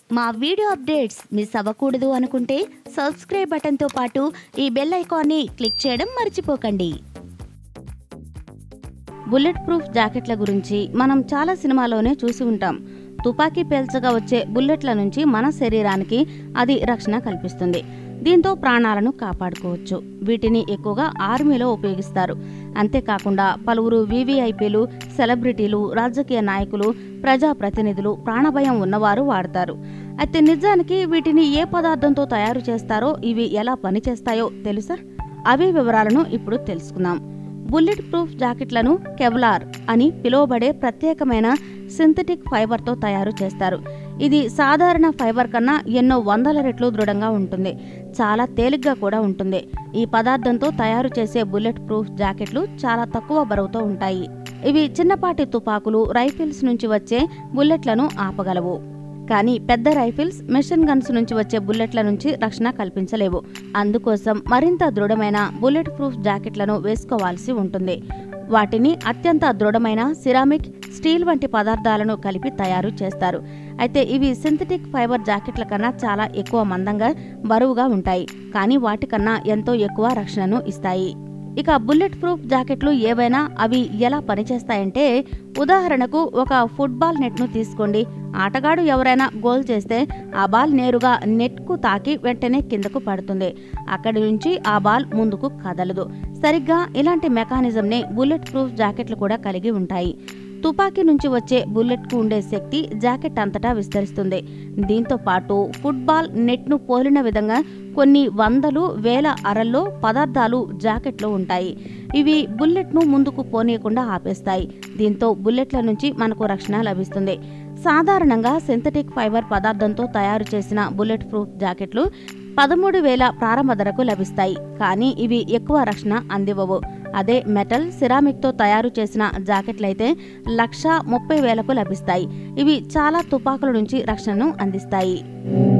మా video updates miss అవ్వకూడదు అనుకుంటే సబ్స్క్రైబ్ బటన్తో పాటు ఈ బెల్ ఐకాన్ని క్లిక్ చేయడం మర్చిపోకండి బుల్లెట్ ప్రూఫ్ జాకెట్ల గురించి మనం చాలా సినిమాలోనే చూసి ఉంటాం తుపాకీ పేల్చగా వచ్చే బుల్లెట్ల నుంచి మన శరీరానికి అది రక్షణ కల్పిస్తుంది దీంతో ప్రాణాలను కాపాడుకోవచ్చు వీటిని ఎక్కువగా ఆర్మీలో ఉపయోగిస్తారు అంతేకాకుండా పలువురు వీవీఐపీలు సెలబ్రిటీలు రాజకీయ నాయకులు ప్రజాప్రతినిధులు ప్రాణభయం ఉన్నవారు వాడతారు అయితే నిజానికి వీటిని ఏ పదార్థంతో తయారు చేస్తారో ఇవి ఎలా పనిచేస్తాయో తెలుసా అవే వివరాలను ఇప్పుడు తెలుసుకుందాం బుల్లెట్ ప్రూఫ్ జాకెట్లను కెవ్లార్ అని పిలువబడే ప్రత్యేకమైన సింథటిక్ ఫైబర్తో తయారు చేస్తారు ఇది సాధారణ ఫైబర్ కన్నా ఎన్నో వందల రెట్లు దృఢంగా ఉంటుంది చాలా తేలిగ్గా కూడా ఉంటుంది ఈ పదార్థంతో తయారు చేసే బుల్లెట్ ప్రూఫ్ జాకెట్లు చాలా తక్కువ బరువుతో ఉంటాయి ఇవి చిన్నపాటి తుపాకులు రైఫిల్స్ నుంచి వచ్చే బుల్లెట్లను ఆపగలవు కానీ పెద్ద రైఫిల్స్ మెషిన్ గన్స్ నుంచి వచ్చే బుల్లెట్ల నుంచి రక్షణ కల్పించలేవు అందుకోసం మరింత దృఢమైన బుల్లెట్ ప్రూఫ్ జాకెట్లను వేసుకోవాల్సి ఉంటుంది వాటిని అత్యంత దృఢమైన సిరామిక్ స్టీల్ వంటి పదార్థాలను కలిపి తయారు చేస్తారు అయితే ఇవి సింథటిక్ ఫైబర్ జాకెట్ల కన్నా చాలా ఎక్కువ మందంగా బరువుగా ఉంటాయి కానీ వాటికన్నా ఎంతో ఎక్కువ రక్షణను ఇస్తాయి ఇక బుల్లెట్ ప్రూఫ్ జాకెట్లు ఏవైనా అవి ఎలా పనిచేస్తాయంటే ఉదాహరణకు ఒక ఫుట్బాల్ నెట్ను తీసుకోండి ఆటగాడు ఎవరైనా గోల్ చేస్తే ఆ బాల్ నేరుగా నెట్కు తాకి వెంటనే కిందకు పడుతుంది అక్కడి నుంచి ఆ బాల్ ముందుకు కదలదు సరిగ్గా ఇలాంటి మెకానిజంని బుల్లెట్ ప్రూఫ్ జాకెట్లు కూడా కలిగి ఉంటాయి తుపాకీ నుంచి వచ్చే బుల్లెట్కు ఉండే శక్తి జాకెట్ అంతటా విస్తరిస్తుంది దీంతో పాటు ఫుట్బాల్ నెట్ను పోలిన విధంగా కొన్ని వందలు వేల అరల్లో పదార్థాలు జాకెట్లో ఉంటాయి ఇవి బుల్లెట్ను ముందుకు పోనీయకుండా ఆపేస్తాయి దీంతో బుల్లెట్ల నుంచి మనకు రక్షణ లభిస్తుంది సాధారణంగా సింథటిక్ ఫైబర్ పదార్థంతో తయారు చేసిన బుల్లెట్ ప్రూఫ్ జాకెట్లు పదమూడు వేల ప్రారంభ ధరకు లభిస్తాయి కానీ ఇవి ఎక్కువ రక్షణ అందివ్వవు అదే మెటల్ సిరామిక్తో తయారు చేసిన జాకెట్లయితే లక్ష ముప్పై వేలకు లభిస్తాయి ఇవి చాలా తుపాకుల నుంచి రక్షణను అందిస్తాయి